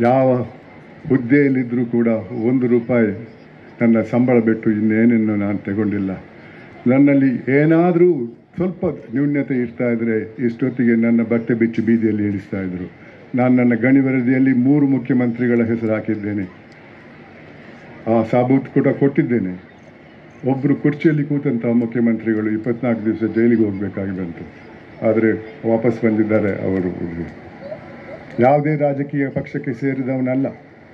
ಯಾವ ಹುದ್ದೆಯಲ್ಲಿದ್ದರೂ ಕೂಡ ಒಂದು ರೂಪಾಯಿ ನನ್ನ ಸಂಬಳ ಬಿಟ್ಟು ಇನ್ನೇನೇನು ನಾನು ತಗೊಂಡಿಲ್ಲ ನನ್ನಲ್ಲಿ ಏನಾದರೂ ಸ್ವಲ್ಪ ನ್ಯೂನ್ಯತೆ ಇರ್ತಾ ಇದ್ದರೆ ಇಷ್ಟೊತ್ತಿಗೆ ನನ್ನ ಬಟ್ಟೆ ಬಿಚ್ಚಿ ಬೀದಿಯಲ್ಲಿ ಇಳಿಸ್ತಾ ಇದ್ರು ನಾನು ನನ್ನ ಗಣಿ ವರದಿಯಲ್ಲಿ ಮೂರು ಮುಖ್ಯಮಂತ್ರಿಗಳ ಹೆಸರು ಹಾಕಿದ್ದೇನೆ ಆ ಸಾಬೂತು ಕೂಡ ಕೊಟ್ಟಿದ್ದೇನೆ ಒಬ್ಬರು ಕುರ್ಚಿಯಲ್ಲಿ ಕೂತಂಥ ಮುಖ್ಯಮಂತ್ರಿಗಳು ಇಪ್ಪತ್ನಾಲ್ಕು ದಿವಸ ಜೈಲಿಗೆ ಹೋಗಬೇಕಾಗಿ ಬಂತು ಆದರೆ ವಾಪಸ್ ಬಂದಿದ್ದಾರೆ ಅವರು ಇಲ್ಲಿ. ಯಾವುದೇ ರಾಜಕೀಯ ಪಕ್ಷಕ್ಕೆ ಸೇರಿದವನಲ್ಲ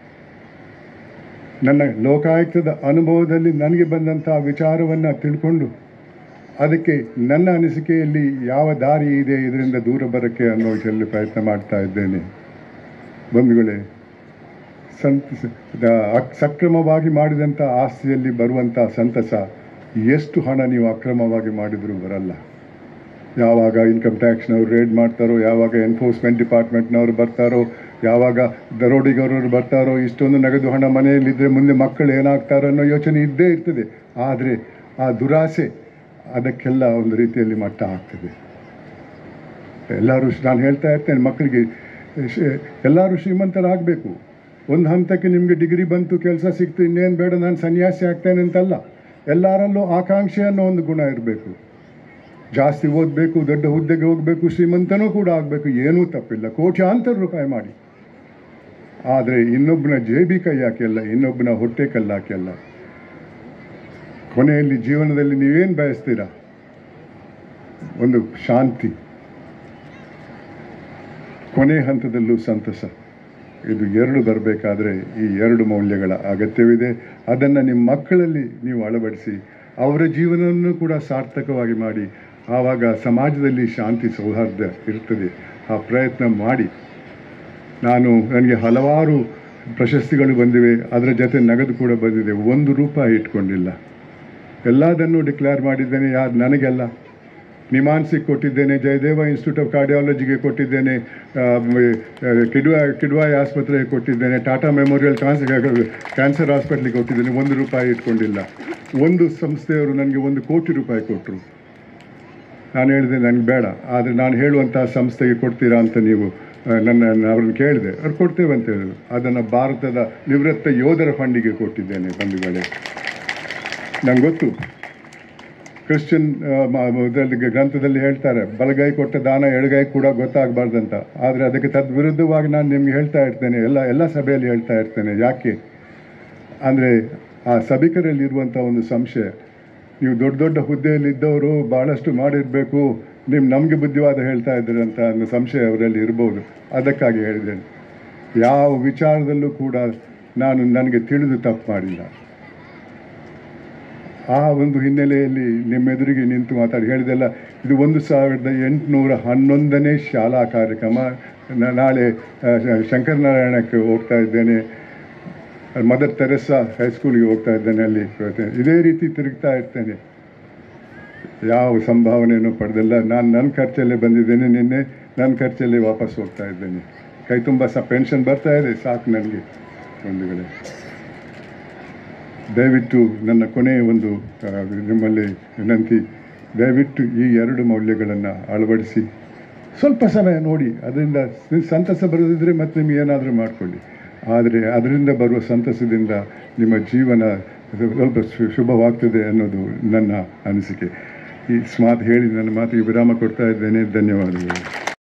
ನನ್ನ ಲೋಕಾಯುಕ್ತದ ಅನುಭವದಲ್ಲಿ ನನಗೆ ಬಂದಂಥ ವಿಚಾರವನ್ನು ತಿಳ್ಕೊಂಡು ಅದಕ್ಕೆ ನನ್ನ ಅನಿಸಿಕೆಯಲ್ಲಿ ಯಾವ ದಾರಿ ಇದೆ ಇದರಿಂದ ದೂರ ಬರೋಕ್ಕೆ ಅನ್ನೋ ವಿಷಯದಲ್ಲಿ ಪ್ರಯತ್ನ ಮಾಡ್ತಾ ಇದ್ದೇನೆ ಬಂಧುಗಳೇ ಸಂತಸ ದ- ಅಕ್- ಸಕ್ರಮವಾಗಿ ಮಾಡಿದಂಥ ಆಸ್ತಿಯಲ್ಲಿ ಬರುವಂಥ ಸಂತಸ ಎಷ್ಟು ಹಣ ನೀವು ಅಕ್ರಮವಾಗಿ ಮಾಡಿದರೂ ಬರಲ್ಲ ಯಾವಾಗ ಇನ್ಕಮ್ ಟ್ಯಾಕ್ಸ್ನವ್ರು ರೇಡ್ ಮಾಡ್ತಾರೋ ಯಾವಾಗ ಎನ್ಫೋರ್ಸ್ಮೆಂಟ್ ಡಿಪಾರ್ಟ್ಮೆಂಟ್ನವ್ರು ಬರ್ತಾರೋ ಯಾವಾಗ ದರೋಡಿಗರವರು ಬರ್ತಾರೋ ಇಷ್ಟೊಂದು ನಗದು ಹಣ ಮನೆಯಲ್ಲಿದ್ದರೆ ಮುಂದೆ ಮಕ್ಕಳು ಏನಾಗ್ತಾರೋ ಅನ್ನೋ ಯೋಚನೆ ಇದ್ದೇ ಇರ್ತದೆ ಆದರೆ ಆ ದುರಾಸೆ ಅದಕ್ಕೆಲ್ಲ ಒಂದು ರೀತಿಯಲ್ಲಿ ಮಟ್ಟ ಹಾಕ್ತದೆ ಎಲ್ಲರೂ ನಾನು ಹೇಳ್ತಾ ಇರ್ತೇನೆ ಮಕ್ಕಳಿಗೆ ಶ- ಎಲ್ಲರೂ ಶ್ರೀಮಂತರಾಗಬೇಕು ಒಂದು ಹಂತಕ್ಕೆ ನಿಮಗೆ ಡಿಗ್ರಿ ಬಂತು ಕೆಲಸ ಸಿಕ್ತು ಇನ್ನೇನು ಬೇಡ ನಾನು ಸನ್ಯಾಸಿ ಆಗ್ತೇನೆ ಅಂತಲ್ಲ ಎಲ್ಲರಲ್ಲೂ ಆಕಾಂಕ್ಷೆ ಅನ್ನೋ ಒಂದು ಗುಣ ಇರಬೇಕು ಜಾಸ್ತಿ ಓದಬೇಕು ದೊಡ್ಡ ಹುದ್ದೆಗೆ ಹೋಗಬೇಕು ಶ್ರೀಮಂತನೂ ಕೂಡ ಆಗಬೇಕು ಏನೂ ತಪ್ಪಿಲ್ಲ ಕೋಟ್ಯಾಂತರ ರೂಪಾಯಿ ಮಾಡಿ ಆದರೆ ಇನ್ನೊಬ್ಬನ ಜೇಬಿ ಕೈ ಹಾಕಿಲ್ಲ ಇನ್ನೊಬ್ಬನ ಹೊಟ್ಟೆ ಕಲ್ಲು ಹಾಕಿಲ್ಲ ಕೊನೆಯಲ್ಲಿ ಜೀವನದಲ್ಲಿ ನೀವೇನು ಬಯಸ್ತೀರಾ ಒಂದು ಶಾಂತಿ ಕೊನೆ ಹಂತದಲ್ಲೂ ಸಂತಸ ಇದು ಎರಡು ಬರಬೇಕಾದ್ರೆ ಈ ಎರಡು ಮೌಲ್ಯಗಳ ಅಗತ್ಯವಿದೆ ಅದನ್ನು ನಿಮ್ಮ ಮಕ್ಕಳಲ್ಲಿ ನೀವು ಅಳವಡಿಸಿ ಅವರ ಜೀವನವನ್ನು ಕೂಡ ಸಾರ್ಥಕವಾಗಿ ಮಾಡಿ ಆವಾಗ ಸಮಾಜದಲ್ಲಿ ಶಾಂತಿ ಸೌಹಾರ್ದ ಇರ್ತದೆ ಆ ಪ್ರಯತ್ನ ಮಾಡಿ ನಾನು ನನಗೆ ಹಲವಾರು ಪ್ರಶಸ್ತಿಗಳು ಬಂದಿವೆ ಅದರ ಜೊತೆ ನಗದು ಕೂಡ ಬಂದಿದೆ ಒಂದು ರೂಪಾಯಿ ಇಟ್ಕೊಂಡಿಲ್ಲ ಎಲ್ಲದನ್ನು ಡಿಕ್ಲೇರ್ ಮಾಡಿದ್ದೇನೆ ಯಾರು ನನಗೆಲ್ಲ ನಿಮಾನ್ಸಿಗೆ ಕೊಟ್ಟಿದ್ದೇನೆ ಜಯದೇವ ಇನ್ಸ್ಟಿಟ್ಯೂಟ್ ಆಫ್ ಕಾರ್ಡಿಯಾಲಜಿಗೆ ಕೊಟ್ಟಿದ್ದೇನೆ ಆ, ಮ- ಆ, ಕಿಡ್ವಾ ಕಿಡ್ವಾಯ್ ಆಸ್ಪತ್ರೆಗೆ ಕೊಟ್ಟಿದ್ದೇನೆ ಟಾಟಾ ಮೆಮೋರಿಯಲ್ ಕ್ಯಾನ್ಸರ್ ಕ್ಯಾನ್ಸರ್ ಹಾಸ್ಪಿಟ್ಲಿಗೆ ಕೊಟ್ಟಿದ್ದೇನೆ ಒಂದು ರೂಪಾಯಿ ಇಟ್ಕೊಂಡಿಲ್ಲ ಒಂದು ಸಂಸ್ಥೆಯವರು ನನಗೆ ಒಂದು ಕೋಟಿ ರೂಪಾಯಿ ಕೊಟ್ಟರು ನಾನು ಹೇಳಿದೆ ನನಗೆ ಬೇಡ ಆದರೆ ನಾನು ಹೇಳುವಂತಹ ಸಂಸ್ಥೆಗೆ ಕೊಡ್ತೀರಾ ಅಂತ ನೀವು ಆ, ನನ್ನ ಅವ್ರನ್ನ ಕೇಳಿದೆ ಅವ್ರು ಕೊಡ್ತೇವೆ ಅಂತ ಹೇಳಿದ್ರು ಅದನ್ನು ಭಾರತದ ನಿವೃತ್ತ ಯೋಧರ ಫಂಡಿಗೆ ಕೊಟ್ಟಿದ್ದೇನೆ ಬಂಧುಗಳೇ ನಂಗೆ ಗೊತ್ತು ಕ್ರಿಶ್ಚಿಯನ್ ಆ, ಮ- ಇದರಲ್ಲಿ ಗ್ರಂಥದಲ್ಲಿ ಹೇಳ್ತಾರೆ ಬಲಗೈ ಕೊಟ್ಟ ದಾನ ಎಡಗೈ ಕೂಡ ಗೊತ್ತಾಗಬಾರ್ದಂತ ಆದರೆ ಅದಕ್ಕೆ ತದ್ವಿರುದ್ಧವಾಗಿ ನಾನು ನಿಮ್ಗೆ ಹೇಳ್ತಾ ಇರ್ತೇನೆ ಎಲ್ಲ ಎಲ್ಲ ಸಭೆಯಲ್ಲಿ ಹೇಳ್ತಾ ಇರ್ತೇನೆ ಯಾಕೆ ಅಂದರೆ ಆ ಸಭಿಕರಲ್ಲಿ ಇರುವಂಥ ಒಂದು ಸಂಶಯ ನೀವು ದೊಡ್ಡ ದೊಡ್ಡ ಹುದ್ದೆಯಲ್ಲಿದ್ದವರು ಭಾಳಷ್ಟು ಮಾಡಿರಬೇಕು ನೀವು ನಮಗೆ ಬುದ್ಧಿವಾದ ಹೇಳ್ತಾ ಇದ್ದೀರಿ ಅಂತ ಅನ್ನೋ ಸಂಶಯ ಅವರಲ್ಲಿ ಇರ್ಬೋದು ಅದಕ್ಕಾಗಿ ಹೇಳಿದ್ದೇನೆ ಯಾವ ವಿಚಾರದಲ್ಲೂ ಕೂಡ ನಾನು ನನಗೆ ತಿಳಿದು ತಪ್ಪು ಮಾಡಿಲ್ಲ ಆ ಒಂದು ಹಿನ್ನೆಲೆಯಲ್ಲಿ ನಿಮ್ಮೆದುರಿಗೆ ನಿಂತು ಮಾತಾಡಿ ಹೇಳಿದೆಲ್ಲ ಇದು ಒಂದು ಸಾವಿರದ ಎಂಟುನೂರ ಹನ್ನೊಂದನೇ ಶಾಲಾ ಕಾರ್ಯಕ್ರಮ ನ- ನಾಳೆ ಆ, ಶ- ಶಂಕರನಾರಾಯಣಕ್ಕೆ ಹೋಗ್ತಾ ಇದ್ದೇನೆ ಮದರ್ ತೆರೆಸಾ ಹೈಸ್ಕೂಲಿಗೆ ಹೋಗ್ತಾ ಇದ್ದೇನೆ ಅಲ್ಲಿ ಇವತ್ತು ಇದೇ ರೀತಿ ತಿರುಗ್ತಾ ಇರ್ತೇನೆ ಯಾವ ಸಂಭಾವನೆಯನ್ನು ಪಡೆದಿಲ್ಲ ನಾನು ನನ್ನ ಖರ್ಚಲ್ಲೇ ಬಂದಿದ್ದೇನೆ ನಿನ್ನೆ ನನ್ನ ಖರ್ಚಲ್ಲೇ ವಾಪಸ್ ಹೋಗ್ತಾ ಇದ್ದೇನೆ ಕೈ ತುಂಬ ಸಹ ಪೆನ್ಷನ್ ಬರ್ತಾ ಇದೆ ಸಾಕು ನನಗೆ ಒಂದುಗಳೇ ದಯವಿಟ್ಟು ನನ್ನ ಕೊನೆಯ ಒಂದು ಆ, ನಿಮ್ಮಲ್ಲಿ ವಿನಂತಿ ದಯವಿಟ್ಟು ಈ ಎರಡು ಮೌಲ್ಯಗಳನ್ನು ಅಳವಡಿಸಿ ಸ್ವಲ್ಪ ಸಮಯ ನೋಡಿ ಅದರಿಂದ ಸಂತಸ ಬರೋದಿದ್ರೆ ಮತ್ತೆ ನಿಮಗೆ ಏನಾದರೂ ಮಾಡಿಕೊಳ್ಳಿ ಆದರೆ ಅದರಿಂದ ಬರುವ ಸಂತಸದಿಂದ ನಿಮ್ಮ ಜೀವನ ಸ್ವಲ್ಪ ಶು- ಶುಭವಾಗ್ತದೆ ಅನ್ನೋದು ನನ್ನ ಅನಿಸಿಕೆ ಈ ಮಾತು ಹೇಳಿ ನನ್ನ ಮಾತಿಗೆ ವಿರಾಮ ಕೊಡ್ತಾ ಇದ್ದೇನೆ ಧನ್ಯವಾದಗಳು